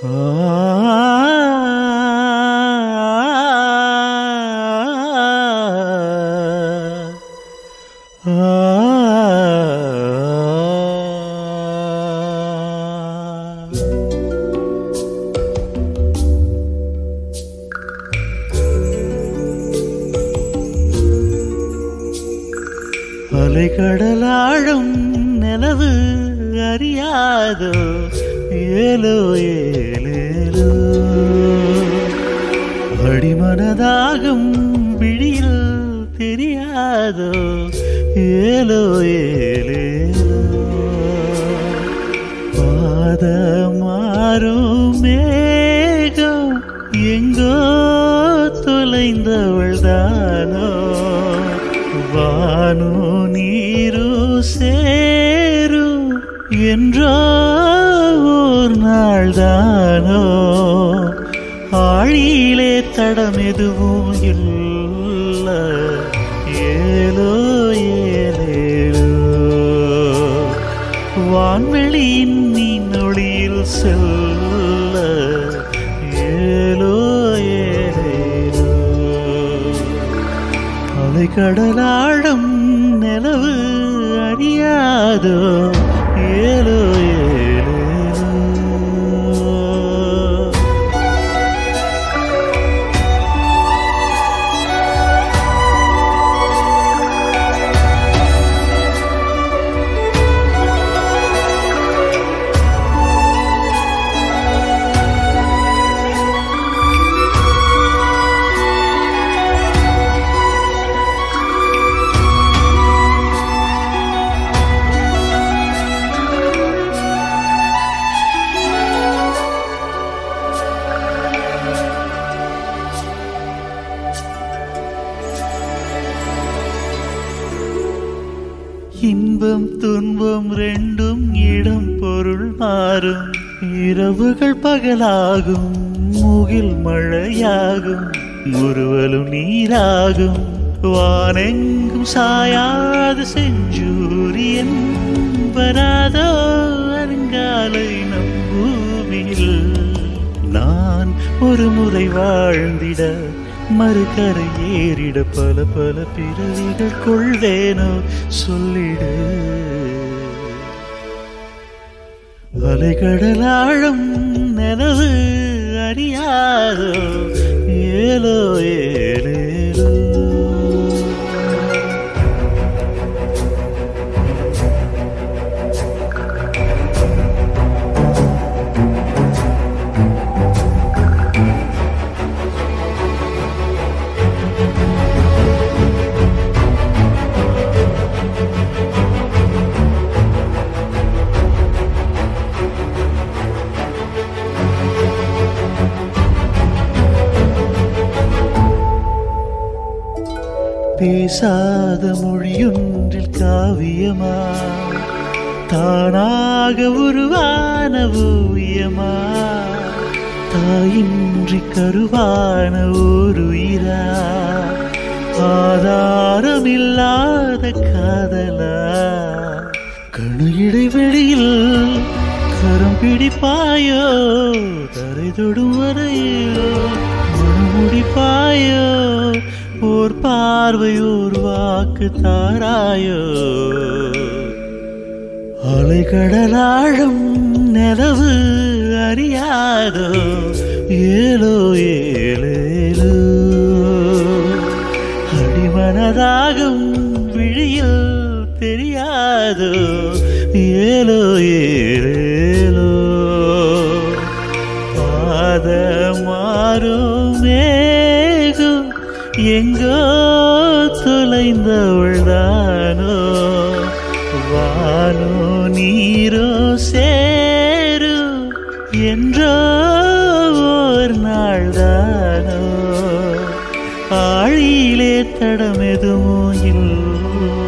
அலைகடலாழும் நிலவு அறியாதோ ஏலோ ஏலேலோ அடிமனதாகும் விழியில் தெரியாதோ ஏலோ ஏலேலோ பாதமாறும் மேகம் எங்கோ தொலைந்தவள் தானோ வானோ நீரு சேரும் என்றோ ஓர் நாள்தானோ ஆழியிலே தடம் எதுவும் இல்ல ஏலோ ஏலேலோ வான்வெளியின் நீ நொழியில் செல்ல ஏலோ ஏலேலோ அலைக்கடலாழம் நிலவு அறியாதோ ஏலோ ஏலேலோ இன்பம் துன்பம் ரெண்டும் இடம் பொருள் மாறும் இரவுகள் பகலாகும் முகில் மழையாகும் முறுவலும் நீராகும் வானெங்கும் சாயாது செஞ்சூரியன் வராதோ அருங்காலை நம் பூமியில் நான் ஒரு முறை வாழ்ந்திட மறுகரை ஏறிட பல பல பிறவிகள் கொள்வேனோ சொல்லிடு அலைகடலாழம் நிலவு அறியாதோ ஏலோ ஏலேலோ பேசாத மொழியொன்றில் காவியமா தானாக உருவான ஓவியமா தாயின்றி கருவான ஒரு உயிரா ஆதாரமில்லாத காதலா கணு இடைவெளியில் கரம் பிடிப்பாயோ தரை தொடும் வரையோ முடிப்பாயோ ஓர் பார்வை ஒரு வாக்கு தாராயோ அலைகடலாழம் நிலவு அறியாதோ ஏலோ ஏலேலோ அடிமனதாகும் விழியில் தெரியாதோ ஏலோ ஏலேலோ பாத மாறும் மேகம் எங்கோ தொலைந்தவள்தானோ வானோ நீரோ சேரும் என்றோ ஒரு நாள்தானோ ஆழியிலே தடம் எதுவும் இல்லை